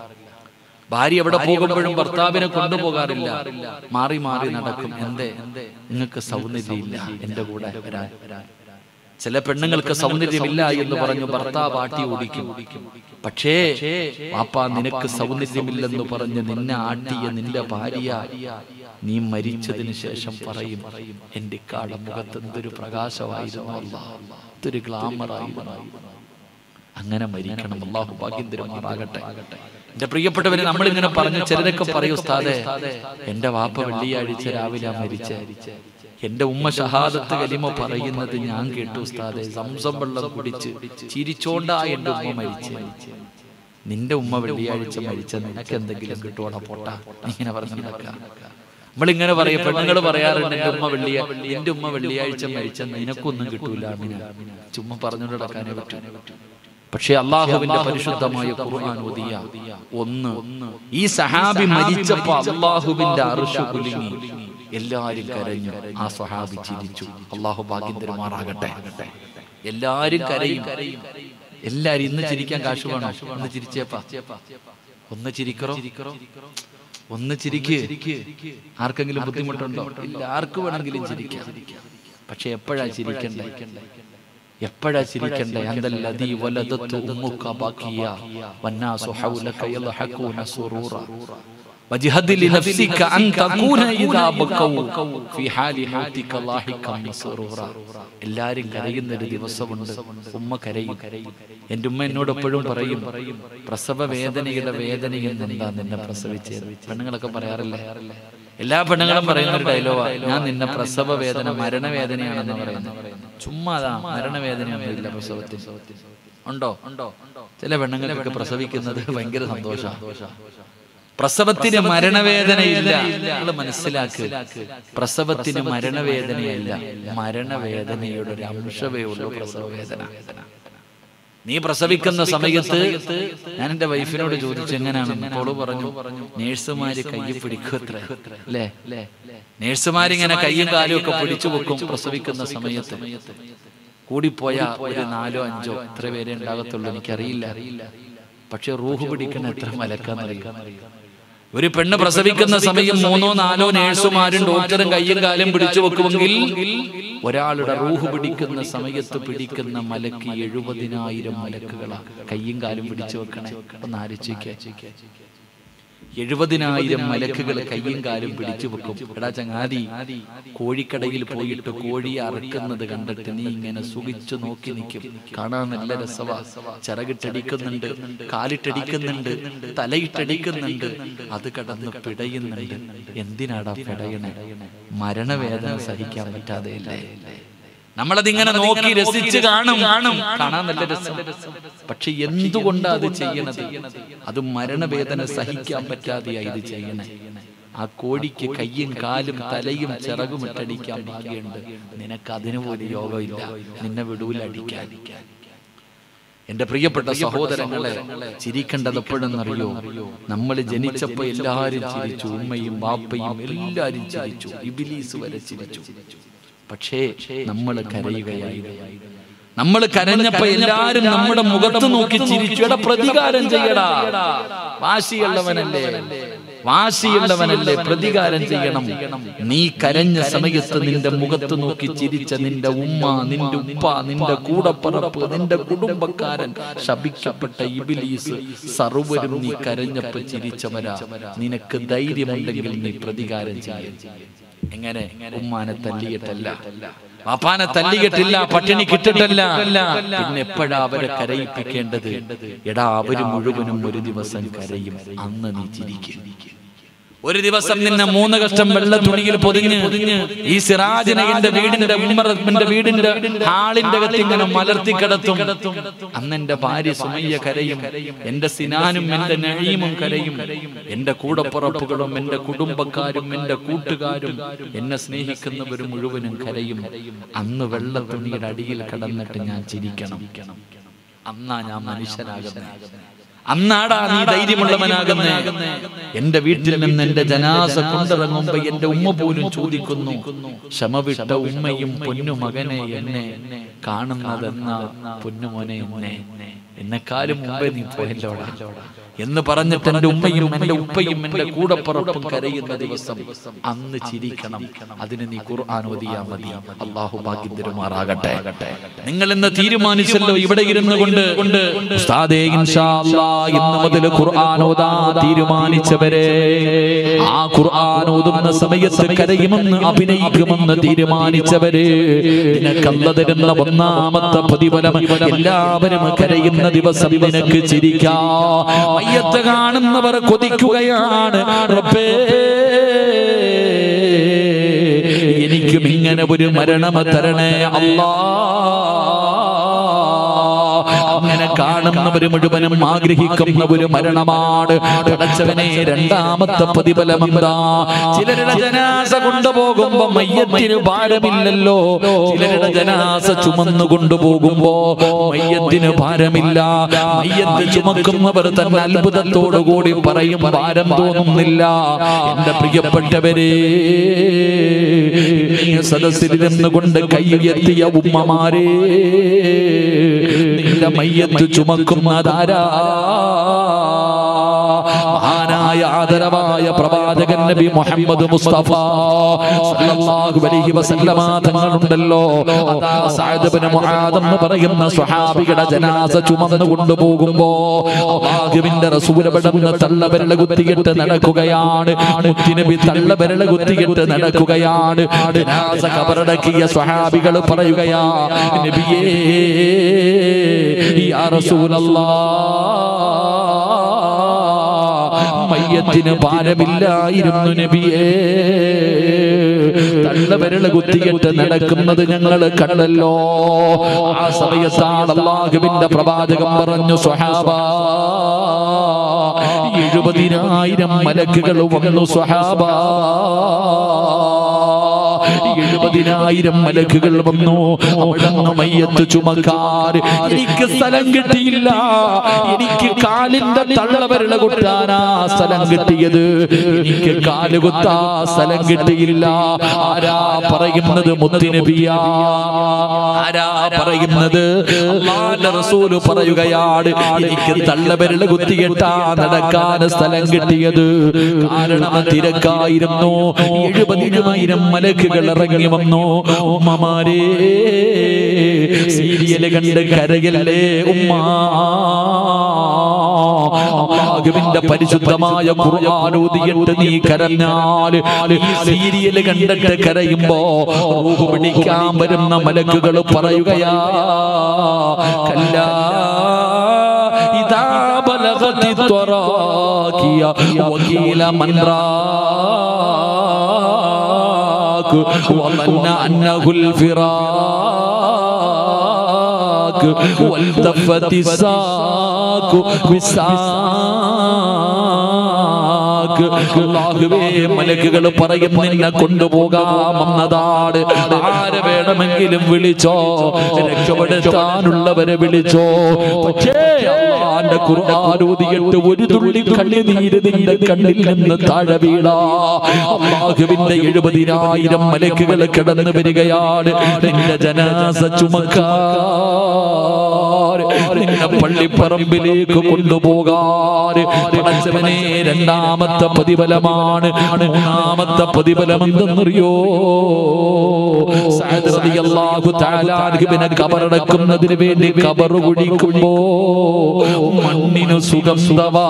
ഭാര്യ എവിടെ പോകുമ്പോഴും ഭർത്താവിനെ കൊണ്ടുപോകാറില്ല മാറി മാറി നടക്കും എന്തേ നിങ്ങൾക്ക് സൗന്ദര്യമില്ല എന്റെ കൂടെ വരാൻ ചില പെണ്ണുങ്ങൾക്ക് സൗന്ദര്യമില്ല എന്ന് പറഞ്ഞു ഭർത്താവ് ആട്ടി ഓടിക്കും പക്ഷേ പാപ്പ നിനക്ക് സൗന്ദര്യമില്ലെന്ന് പറഞ്ഞ് നിന്നെ ആട്ടിയ നിന്റെ ഭാര്യ നീ മരിച്ചതിന് ശേഷം പറയും എന്റെ കാട മുഖത്ത് എന്തൊരു പ്രകാശമായിരുന്നു അല്ല എന്തൊരു ഗ്ലാമറായിരുന്നു അങ്ങനെ മരിക്കണം അള്ളാഹു ഭാഗ്യം തരുമാറാകട്ടെ എന്റെ പ്രിയപ്പെട്ടവരെ നമ്മൾ ഇങ്ങനെ പറഞ്ഞു ചിലരൊക്കെ പറയൂ ഉസ്താദേ എന്റെ വാപ്പ വെള്ളിയാഴ്ച രാവിലെ മരിച്ച എന്റെ ഉമ്മ ഷഹാദത്ത് കലിമ പറയുന്നത് ഞാൻ കേട്ടു ഉസ്താദെ സംസം വെള്ളം കുടിച്ച് ചിരിച്ചോണ്ടാ എന്റെ ഉമ്മ മരിച്ചു നിന്റെ ഉമ്മ വെള്ളിയാഴ്ച മരിച്ച നിനക്ക് എന്തെങ്കിലും കിട്ടുവാടാ പോട്ടാ നീ ഇങ്ങനെ പറഞ്ഞു നടക്കാം നമ്മളിങ്ങനെ പറയും പെണ്ണുങ്ങൾ പറയാറുണ്ട് എന്റെ ഉമ്മ വെള്ളിയ എന്റെ ഉമ്മ വെള്ളിയാഴ്ച മരിച്ച നിനക്കൊന്നും കിട്ടൂല അമിന ചുമ്മാ പറഞ്ഞുകൊണ്ട് നടക്കാനേ പറ്റൂ പക്ഷെ അള്ളാഹുവിന്റെ പരിശുദ്ധമായ ഖുർആൻ ഓതിയ ഒന്ന് ഈ സഹാബി മരിച്ചപ്പോ അള്ളാഹുവിന്റെ അറുഷു കുലുങ്ങി എല്ലാരും കരഞ്ഞു ആ സഹാബി ചിരിച്ചു അള്ളാഹു ഭാഗ്യം തരുമാറാകട്ടെ എല്ലാരും കരയും എല്ലാരും ഇന്ന് ചിരിക്കാൻ കാശ് വേണോ ഒന്ന് ചിരിച്ചേപ്പാ ഒന്ന് ചിരിക്കറോ ഒന്ന് ചിരിക്ക് ആർക്കെങ്കിലും ബുദ്ധിമുട്ടുണ്ടോ ഇല്ല ആർക്ക് വേണമെങ്കിലും ചിരിക്കാം പക്ഷെ എപ്പോഴാ ചിരിക്കണ്ടേ എപ്പോഴാ ചിരിക്കണ്ടേ അന്തല്ലദീ വലദത്തു ഉമ്മുക ബാക്കിയ വന്നാസു ഹൗലക യദ്ഹഖൂന സുറൂറ وجهد لنفسك أن تكون إذا بكوا في حال موتك لاحقا مسرورا എല്ലാരും കരയുന്ന ഒരു ദിവസമുണ്ട് ഉമ്മ കരയും എൻ്റെ ഉമ്മ എന്നോട് എപ്പോഴും പറയും പ്രസവ വേദനയുടെ വേദനയിൽ നിന്നെന്താ നിന്നെ പ്രസവിച്ചത് പെണ്ണുങ്ങളൊക്കെ പറയാറില്ലേ എല്ലാ പെണ്ണുങ്ങളും പറയുന്ന ഒരു ഡയലോഗാ ഞാൻ നിന്നെ പ്രസവ വേദന മരണവേദനയാണെന്ന് പറയുന്നത് ചുമ്മാ അതാ മരണവേദനയൊന്നും ഇല്ല പ്രസവത്തിൽ ഉണ്ടോ ഉണ്ടോ ചില പെണ്ണുങ്ങൾക്കൊക്കെ പ്രസവിക്കുന്നത് ഭയങ്കര സന്തോഷമാണ് പ്രസവത്തിന് മരണവേദനയില്ല നിങ്ങൾ മനസ്സിലാക്ക് പ്രസവത്തിന് മരണവേദനയല്ല മരണവേദനയുടെ ഒരു അംശമേ ഉള്ളൂ പ്രസവവേദന നീ പ്രസവിക്കുന്ന സമയത്ത് ഞാൻ എന്റെ വൈഫിനോട് ചോദിച്ചു എങ്ങനെയാണ് അവള് പറഞ്ഞു നേഴ്സുമാര് കയ്യിൽ പിടിക്കുത്ര അല്ലേ നേഴ്സുമാരിങ്ങനെ കയ്യും കാലും ഒക്കെ പിടിച്ചു വെക്കും പ്രസവിക്കുന്ന സമയത്ത് കൂടിപ്പോയ ഒരു നാലോ അഞ്ചോ എത്ര പേരെ ഉണ്ടാകത്തുള്ളൂ എനിക്കറിയില്ല പക്ഷെ റൂഹ് പിടിക്കുന്ന എത്ര മലക്കാന്നറിയാം ഒരു പെണ്ണ് പ്രസവിക്കുന്ന സമയം മൂന്നോ നാലോ നേഴ്സുമാരും ഡോക്ടറും കയ്യും കാലും പിടിച്ചു വെക്കുമെങ്കിൽ ഒരാളുടെ റൂഹ് പിടിക്കുന്ന സമയത്ത് പിടിക്കുന്ന മലക്ക് എഴുപതിനായിരം മലക്കുകളാ കയ്യും കാലും പിടിച്ചു വെക്കണേ ഒന്ന് ആലോചിക്കേ എഴുപതിനായിരം മലക്കുകൾ കയ്യും കാലും പിടിച്ചു വെക്കും എടാ ചങ്ങാതി കോഴിക്കടയിൽ പോയിട്ട് കോഴിയെ അറക്കുന്നത് കണ്ടിട്ട് നീ ഇങ്ങനെ സുഖിച്ചു നോക്കി നിൽക്കും കാണാൻ നല്ല രസവാ ചിറകിട്ടടിക്കുന്നുണ്ട് കാലിട്ടടിക്കുന്നുണ്ട് തലയിട്ടടിക്കുന്നുണ്ട് അത് കടന്ന് പിടയുന്നുണ്ട് എന്തിനാടാ പിടയണേ മരണവേദന സഹിക്കാൻ പറ്റാതെയല്ലേ നമ്മളതിങ്ങനെ നോക്കി രസിച്ച് കാണും കാണും കാണാൻ നല്ല രസം പക്ഷെ എന്തുകൊണ്ടാ അത് ചെയ്യണത് അത് മരണവേദന സഹിക്കാൻ പറ്റാതെയാ ഇത് ചെയ്യണേ ആ കോഴിക്ക് കയ്യും കാലും തലയും ചിറകും ഇട്ടടിക്കാൻ ഭാഗ്യമുണ്ട് നിനക്ക് അതിനു പോലും യോഗമില്ല നിന്നെ വിടൂലടിക്കാൻ എന്റെ പ്രിയപ്പെട്ട സഹോദരങ്ങളെ ചിരിക്കേണ്ടത് എപ്പോഴെന്നറിയോ നമ്മൾ ജനിച്ചപ്പോ എല്ലാരും ചിരിച്ചു ഉമ്മയും ബാപ്പയും എല്ലാരും ചിരിച്ചു ഇബിലീസ് വരെ ചിരിച്ചു പക്ഷേ നമ്മൾ കരയുകയായിരുന്നു നമ്മൾ കരഞ്ഞപ്പോ എല്ലാരും നമ്മുടെ മുഖത്ത് നോക്കി ചിരിച്ചു എടാ പ്രതികാരം ചെയ്യടാ വാശിയുള്ളവനല്ലേ വാശിയുള്ളവനല്ലേ പ്രതികാരം ചെയ്യണം നീ കരഞ്ഞ സമയത്ത് നിന്റെ മുഖത്ത് നോക്കി ചിരിച്ച നിന്റെ ഉമ്മ നിന്റെ ഉപ്പ നിന്റെ കൂടപ്പറപ്പ് നിന്റെ കുടുംബക്കാരൻ ശപിക്കപ്പെട്ട ഇബിലീസ് സർവരും നീ കരഞ്ഞപ്പോ ചിരിച്ചവരാ നിനക്ക് ധൈര്യമുണ്ടെങ്കിൽ നീ പ്രതികാരം ചെയ്യും എങ്ങനെ ഉമ്മാനെ തല്ലിയിട്ടല്ല പാപ്പാനെ തല്ലിയിട്ടില്ല പട്ടിണി കിട്ടിട്ടല്ല പിന്നെ എപ്പോഴാ അവരെ കരയിപ്പിക്കേണ്ടത് എടാ അവര് മുഴുവനും ഒരു ദിവസം കരയും അന്ന് നീ ചിരിക്കും ഒരു ദിവസം നിന്നെ മൂന്ന് കഷ്ടം വെള്ള തുണിയിൽ പൊതിഞ്ഞ് പൊതിഞ്ഞ് ഈ സിറാജിനെ എന്റെ വീടിന്റെ ഉമ്മറത്തിന്റെ വീടിന്റെ ഹാളിന്റെ അകത്ത് ഇങ്ങനെ മലർത്തി കിടത്തും അന്ന് എന്റെ ഭാര്യ സുമയ്യ കരയും എന്റെ സിനാനും എന്റെ നഴീമും കരയും എന്റെ കൂടപ്പുറപ്പുകളും എന്റെ കുടുംബക്കാരും എന്റെ കൂട്ടുകാരും എന്നെ സ്നേഹിക്കുന്നവർ മുഴുവനും കരയും അന്ന് വെള്ള തുണിയുടെ അടിയിൽ കിടന്നിട്ട് ഞാൻ ചിരിക്കണം അന്നാ ഞാൻ മനുഷ്യനാകുന്നത് അന്നാടാ നീ ധൈര്യമുള്ളവനാകുന്നേ എന്റെ വീട്ടിൽ നിന്ന് എന്റെ ജനാസ കൊണ്ടിറങ്ങുമ്പോ എന്റെ ഉമ്മ പോലും ചോദിക്കുന്നു ക്ഷമ വിട്ട ഉമ്മയും പൊന്നു മകനെ എന്നെ കാണുന്നതെന്ന പൊന്നുമോനെ എന്നെ എന്നെക്കാളും മുമ്പേ നീ പോയല്ലോടാ എന്ന് പറഞ്ഞിട്ട് എന്റെ ഉമ്മയും എന്റെ ഉപ്പയും എന്റെ കൂടപ്പുറപ്പും കരയുന്ന ദിവസം അന്ന് ചിരിക്കണം അതിന് നീ ഖുർആൻ ഓതിയാ മതി അള്ളാഹു ഭാഗ്യം തരുമാറാകട്ടെ നിങ്ങൾ ഇന്ന് തീരുമാനിച്ചല്ലോ ഇവിടെ ഇരുന്നു കൊണ്ട് കൊണ്ട് ഉസ്താദേ ഇൻഷാ അല്ലാ ഇന്ന് മുതൽ ഖുർആൻ ഓതാ തീരുമാനിച്ചവരെ ആ ഖുർആൻ ഓതുന്ന സമയത്ത് കരയുമെന്ന് അഭിനയിക്കുമെന്ന് തീരുമാനിച്ചവരെ നിനക്കല്ല തരുന്ന ഒന്നാമത്തെ പ്രതിഫലം എല്ലാവരും കരയുന്ന ദിവസം നിനക്ക് ചിരിക്കാം മയ്യത്ത് കാണുന്നവർ കൊതിക്കുകയാണ് റബ്ബേ എനിക്കും ഇങ്ങനെ ഒരു മരണം തരണേ അല്ലാ അങ്ങനെ കാണുന്നവര് മുഴുവനും ആഗ്രഹിക്കുന്ന ഒരു മരണമാണ് പടച്ചവനെ രണ്ടാമത്തെ പ്രതിഫലം എന്താ ചിലരുടെ ജനാസ കൊണ്ടുപോകുമ്പോ മയ്യത്തിന് ഭാരമില്ലല്ലോ ചിലരുടെ ജനാസ ചുമന്നു കൊണ്ടുപോകുമ്പോ മയ്യത്തിന് ഭാരമില്ല മയ്യത്ത് ചുമക്കുന്നവർ തന്നെ അത്ഭുതത്തോടു കൂടി പറയും ഭാരം തോന്നുന്നില്ല എന്റെ പ്രിയപ്പെട്ടവരെ ഈ സദസ്സിൽ നിന്നുകൊണ്ട് കൈ ഉയർത്തിയ ഉമ്മമാരെ നിന്റെ മയ്യത്ത് ചുമക്കുന്നതാരാ മഹാനായ മഹാനായ ആദരവായ പ്രവാചകൻ നബി മുഹമ്മദ് മുസ്തഫ സല്ലല്ലാഹു അലൈഹി വസല്ലമ തങ്ങളുണ്ടല്ലോ അതാ സഅദ് ഇബ്നു മുആദ് എന്ന് പറയുന്ന സ്വഹാബിയുടെ ജനാസ ചുമന്നു കൊണ്ടുപോകുമ്പോ അല്ലാഹുവിന്റെ റസൂൽ പെടുന്ന തള്ളബരല കുത്തിയിട്ട് നടക്കുകയാണ് മുത്തുനബി തള്ളബരല കുത്തിയിട്ട് നടക്കുകയാണ് ജനാസ കബറടക്കിയ സ്വഹാബികൾ പറയുകയാ നബിയേ യാ റസൂലല്ലാഹ് മയ്യത്തിന് ഭാരമില്ലായിരുന്നു നബിയേ തള്ളവിരല് കുത്തിയിട്ട് നടക്കുന്നത് ഞങ്ങൾ കണ്ടല്ലോ ആ സമയത്താണ് അള്ളാഹുവിന്റെ പ്രവാചകം പറഞ്ഞു സ്വഹാബ എഴുപതിനായിരം മലക്കുകൾ വന്നു സ്വഹാബ എഴുപതിനായിരം മലക്കുകൾ വന്നു അവിടുന്ന് മയ്യത്ത് ചുമക്കാർ എനിക്ക് സ്ഥലം കിട്ടിയില്ല എനിക്ക് കാലിന്റെ തള്ളവരള കുത്താനാ സ്ഥലം കിട്ടിയത് എനിക്ക് കാല് കുത്താ സ്ഥലം കിട്ടിയില്ല ആരാ പറയുന്നത് മുത്തുനബിയാ ആരാ പറയുന്നത് അല്ലാഹുവിന്റെ റസൂല് പറയുകയാണ് എനിക്ക് തള്ളവരള കുത്തിയിട്ടാ നടക്കാൻ സ്ഥലം കിട്ടിയത് കാരണം തിരക്കായിരുന്നു എഴുപതിനായിരം മലക്കുകൾ ഇറങ്ങി വന്നു ഉമ്മമാരെ സീരിയല് കണ്ട് കരയല്ലേ ഉമ്മ അള്ളാഹുവിന്റെ പരിശുദ്ധമായ ഖുർആാനൂതിയിട്ട് നീ കരഞ്ഞാൽ ഈ സീരിയല് കണ്ടിട്ട് കരയുമ്പോ റൂഹ് പിടിക്കാൻ വരുന്ന മലക്കുകൾ പറയുകയാ കല്ല ഇതാ ബലഗതി ത്വറാക്കിയ വകീല മൻറാക്ക് وظن أنه الفراق والتفت الساق بالساق അല്ലാഹുവേ മലക്കുകൾ പറയും നിന്നെ കൊണ്ടുപോകാമെന്നതാണ് ആരെ വേണമെങ്കിലും വിളിച്ചോ രക്ഷപ്പെടുത്താനുള്ളവരെ വിളിച്ചോ പക്ഷേ അള്ളാന്റെ ഖുർആാനൂതിയിട്ട് ഒരു തുള്ളി കണ്ണുനീര് നിന്റെ കണ്ണിൽ നിന്ന് താഴെ വീടാ അള്ളാഹുവിന്റെ എഴുപതിനായിരം മലക്കുകൾ കിടന്നു വരികയാണ് നിന്റെ ജനാസ ചുമക്കാർ നിന്നെ പള്ളിപ്പറമ്പിലേക്ക് കൊണ്ടുപോകാൻ പടച്ചവനെ രണ്ടാമത്തെ പ്രതിഫലമാണ് മൂന്നാമത്തെ പ്രതിഫലം എന്തെന്നറിയോ സഅദ് റളിയല്ലാഹു തആല അൻഹുവിനെ കബറടക്കുന്നതിന് വേണ്ടി കബർ കുഴിക്കുമ്പോ മണ്ണിന് സുഗന്ധവാ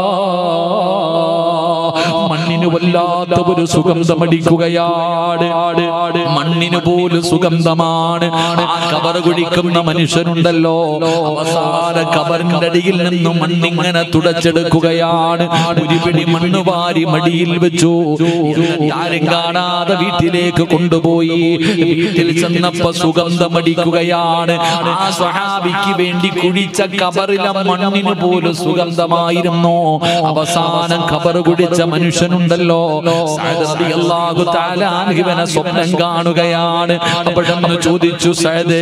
മണ്ണിന് വല്ലാത്ത ഒരു സുഗന്ധമടിക്കുകയാണ് മണ്ണിന് പോലും സുഗന്ധമാണ് ആ കബർ കുഴിക്കുന്ന മനുഷ്യനുണ്ടല്ലോ അവസാന കബറിന്റെ അടിയിൽ നിന്നും മണ്ണിങ്ങനെ തുടച്ചെടുക്കുകയാണ് ഒരു പിടി മണ്ണ് വാരി മടിയിൽ വെച്ചു എന്നിട്ട് ആരും കാണാതെ വീട്ടിലേക്ക് കൊണ്ടുപോയി വീട്ടിൽ ചെന്നപ്പോ സുഗന്ധമടിക്കുകയാണ് ആ സ്വഹാബിക്ക് വേണ്ടി കുഴിച്ച കബറിലെ മണ്ണിന് പോലും സുഗന്ധമായിരുന്നു അവസാനം കബർ കുടിച്ച മനുഷ്യനുണ്ടല്ലോ സഅദ് റളിയല്ലാഹു തആല അൻഹുവിനെ സ്വപ്നം കാണുകയാണ് അപ്പോഴന്ന് ചോദിച്ചു സഅദേ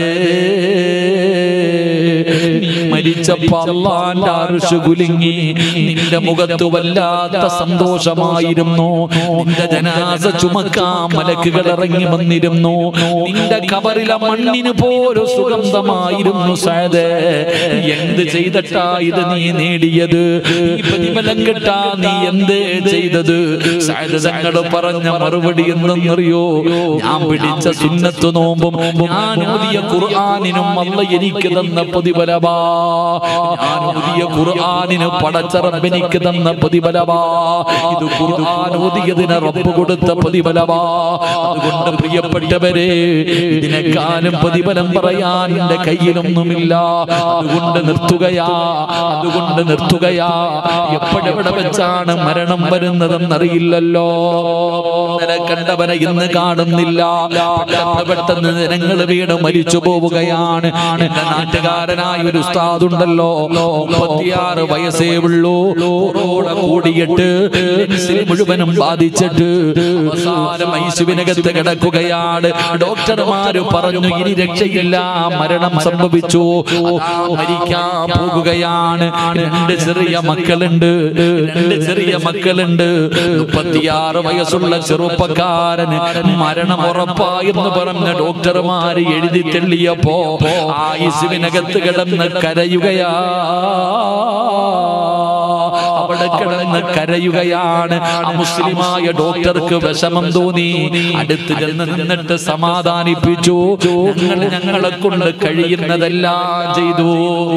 നീ മരിച്ചപ്പോ അള്ളാന്റെ അർശ് കുലുങ്ങി നിന്റെ മുഖത്ത് വല്ലാത്ത സന്തോഷമായിരുന്നു നിന്റെ ജനാസ ചുമക്കാൻ മലക്കുകൾ ഇറങ്ങി വന്നിരുന്നു നിന്റെ കബറിലെ മണ്ണിന് പോലും സുഗന്ധമായിരുന്നു സഅദേ എന്ത് ചെയ്തിട്ടാ ഇത് നീ നേടിയത് ഈ പ്രതിഫലം കിട്ടാ നീ എന്ത് ചെയ്തത് സഅദ് തങ്ങൾ പറഞ്ഞ മറുപടി എന്തെന്നറിയോ ഞാൻ പിടിച്ച സുന്നത്ത് നോമ്പും ഞാൻ ഓതിയ ഖുർആനിനും അല്ല എനിക്ക് തന്ന പ്രതിഫലമാ ഞാൻ ഓതിയ ഖുർആനിന് പടച്ചറബ് എനിക്ക് തന്ന പ്രതിഫലമാ ഇത് ഖുർആൻ ഓതിയതിന് റബ്ബ് കൊടുത്ത പ്രതിഫലമാ അതുകൊണ്ട് പ്രിയപ്പെട്ടവരെ ഇതിനെക്കാളും പ്രതിഫലം പറയാൻ എന്റെ കയ്യിലൊന്നുമില്ല അതുകൊണ്ട് നിർത്തുകയാ അതുകൊണ്ട് നിർത്തുകയാ എപ്പോഴെവിടെ വെച്ചാണ് മരണം വരുന്നതെന്നറിയില്ലല്ലോ ഇന്നലെ കണ്ടവനെ ഇന്ന് കാണുന്നില്ല പെട്ടെന്ന് പെട്ടെന്ന് ജനങ്ങൾ വീട് മരിച്ചു പോവുകയാണ് എന്റെ നാട്ടുകാരനായ ഒരു ഉസ്താദ് ഉണ്ടല്ലോ മുപ്പത്തിയാറ് വയസ്സേ ഉള്ളൂ കൊറോണ കൂടിയിട്ട് ലെൻസിൽ മുഴുവനും ബാധിച്ചിട്ട് അവസാനം ഐസുവിനകത്ത് കിടക്കുകയാണ് ഡോക്ടർമാര് പറഞ്ഞു ഇനി രക്ഷയില്ല മരണം സംഭവിച്ചു അതാ മരിക്കാൻ പോകുകയാണ് രണ്ട് ചെറിയ മക്കളുണ്ട് രണ്ട് ചെറിയ മക്കളുണ്ട് മുപ്പത്തിയാറ് വയസ്സുള്ള ചെറുപ്പക്കാരന് മരണം ഉറപ്പായെന്ന് പറഞ്ഞ ഡോക്ടർമാര് എഴുതി തെള്ളിയപ്പോ ആയുസിനകത്ത് കിടന്ന് കരയുകയാ അവിടെ കിടന്ന് കരയുകയാണ് ആ മുസ്ലിമായ ഡോക്ടർക്ക് വിഷമം തോന്നി അടുത്ത് ചെന്ന് നിന്നിട്ട് സമാധാനിപ്പിച്ചു ഞങ്ങൾ ഞങ്ങളെ കൊണ്ട് കഴിയുന്നതെല്ലാം ചെയ്തു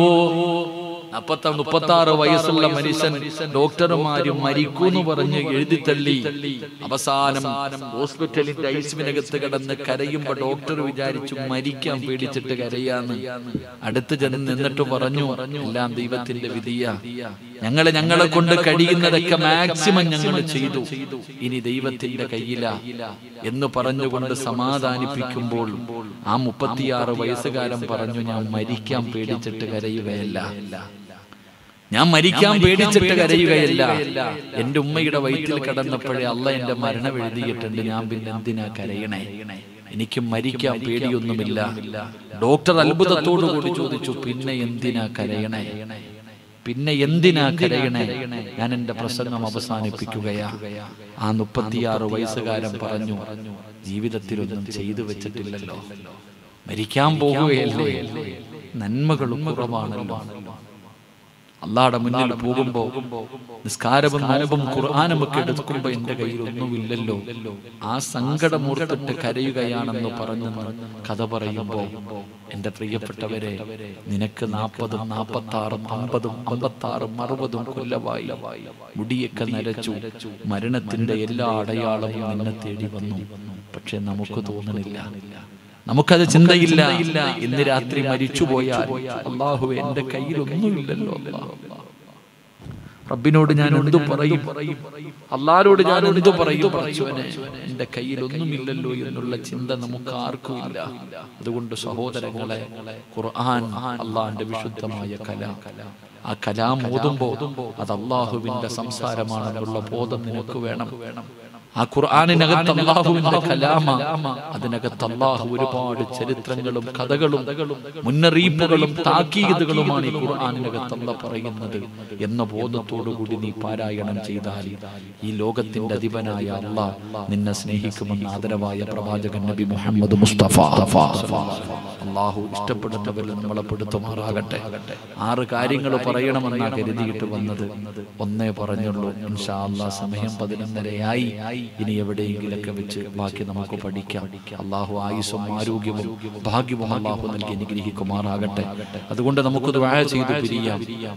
അപ്പത്ത മുപ്പത്തി ആറ് വയസ്സുള്ള മനുഷ്യൻ ഡോക്ടർമാര് മരിക്കൂന്ന് പറഞ്ഞ് എഴുതി തള്ളി അവസാനം ഹോസ്പിറ്റലിന്റെ ഐസിനകത്ത് കിടന്ന് കരയുമ്പോ ഡോക്ടർ വിചാരിച്ചു മരിക്കാൻ പേടിച്ചിട്ട് കരയാന്ന് അടുത്ത് ചെന്ന് നിന്നിട്ട് പറഞ്ഞു എല്ലാം ദൈവത്തിന്റെ വിധിയ ഞങ്ങള് ഞങ്ങളെ കൊണ്ട് കഴിയുന്നതൊക്കെ മാക്സിമം ഞങ്ങൾ ചെയ്തു ഇനി ദൈവത്തിന്റെ കയ്യില എന്ന് പറഞ്ഞുകൊണ്ട് സമാധാനിപ്പിക്കുമ്പോൾ ആ മുപ്പത്തിയാറ് വയസ്സുകാരൻ പറഞ്ഞു ഞാൻ മരിക്കാൻ പേടിച്ചിട്ട് കരയുകയല്ല ഞാൻ മരിക്കാൻ പേടിച്ചിട്ട് കരയുകയല്ല എന്റെ ഉമ്മയുടെ വയറ്റിൽ കിടന്നപ്പോഴേ അല്ല എന്റെ മരണം എഴുതിയിട്ടുണ്ട് ഞാൻ പിന്നെ എന്തിനാ കരയണേ എനിക്ക് മരിക്കാൻ പേടിയൊന്നുമില്ല ഡോക്ടർ അത്ഭുതത്തോടു കൂടി ചോദിച്ചു പിന്നെ എന്തിനാ കരയണേ പിന്നെ എന്തിനാ കരയണേ ഞാൻ എന്റെ പ്രസംഗം അവസാനിപ്പിക്കുകയാ ആ മുപ്പത്തിയാറ് വയസ്സുകാരൻ പറഞ്ഞു ജീവിതത്തിലൊന്നും ചെയ്തു വെച്ചിട്ടില്ലല്ലോ മരിക്കാൻ പോകുകയല്ലേ നന്മകളും കുറവാണല്ലോ അള്ളാടെ മുന്നിൽ പോകുമ്പോ നിസ്കാരവും നോമ്പും ഖുർആാനും ഒക്കെ എടുക്കുമ്പോ എന്റെ കയ്യിൽ ഒന്നുമില്ലല്ലോ ആ സങ്കടം ഓർത്തിട്ട് കരയുകയാണെന്ന് പറഞ്ഞു കഥ പറയുമ്പോ എന്റെ പ്രിയപ്പെട്ടവരെ നിനക്ക് നാൽപ്പതും നാൽപ്പത്തി ആറും അമ്പതും അമ്പത്തി ആറും അറുപതും കൊല്ലമായി മുടിയൊക്കെ നരച്ചു മരണത്തിന്റെ എല്ലാ അടയാളവും നിന്നെ തേടി വന്നു പക്ഷെ നമുക്ക് തോന്നണില്ല നമുക്കത് ചിന്തയില്ല ഇന്ന് രാത്രി മരിച്ചുപോയാൽ അള്ളാഹു എന്റെ കയ്യിൽ ഒന്നുമില്ലല്ലോ അല്ലാ. റബ്ബിനോട് ഞാൻ എന്തു പറയും അള്ളാരോട് ഞാൻ എന്തു പറയും പടച്ചവനെ എന്റെ കയ്യിൽ ഒന്നുമില്ലല്ലോ എന്നുള്ള ചിന്ത നമുക്ക് ആർക്കും ഇല്ല അതുകൊണ്ട് സഹോദരങ്ങളെ ഖുർആൻ അള്ളാന്റെ വിശുദ്ധമായ കല ആ കലാം ഓതുമ്പോ അത് അള്ളാഹുവിന്റെ സംസാരമാണെന്നുള്ള ബോധം നിനക്ക് വേണം ആ ഖുർആാനിനകത്ത് അള്ളാഹുവിന്റെ കലാമ അതിനകത്ത് അള്ളാഹു ഒരുപാട് ചരിത്രങ്ങളും കഥകളും മുന്നറിയിപ്പുകളും താക്കീതുകളുമാണ് ഈ ഖുർആാനിനകത്ത് അല്ല പറയുന്നത് എന്ന ബോധത്തോടു കൂടി നീ പാരായണം ചെയ്താൽ ഈ ലോകത്തിന്റെ അധിപനായ അള്ളാഹ് നിന്നെ സ്നേഹിക്കുമെന്ന് ആദരവായ പ്രവാചകൻ നബി മുഹമ്മദ് മുസ്തഫ അള്ളാഹു ഇഷ്ടപ്പെടുന്നവരിൽ നമ്മളെ പെടുത്തുമാറാകട്ടെ ആറ് കാര്യങ്ങൾ പറയണമെന്നാ കരുതിയിട്ട് വന്നത് ഒന്നേ പറഞ്ഞുള്ളൂ ഇൻഷാ അള്ളാഹ് സമയം പതിനൊന്നരയായി ഇനി എവിടെയെങ്കിലൊക്കെ വെച്ച് ബാക്കി നമുക്ക് പഠിക്കാം അള്ളാഹു ആയുസ്സും ആരോഗ്യവും ഭാഗ്യവും അള്ളാഹു നൽകി അനുഗ്രഹിക്കുമാറാകട്ടെ അതുകൊണ്ട് നമുക്ക് ദുആ ചെയ്ത് പിരിയാം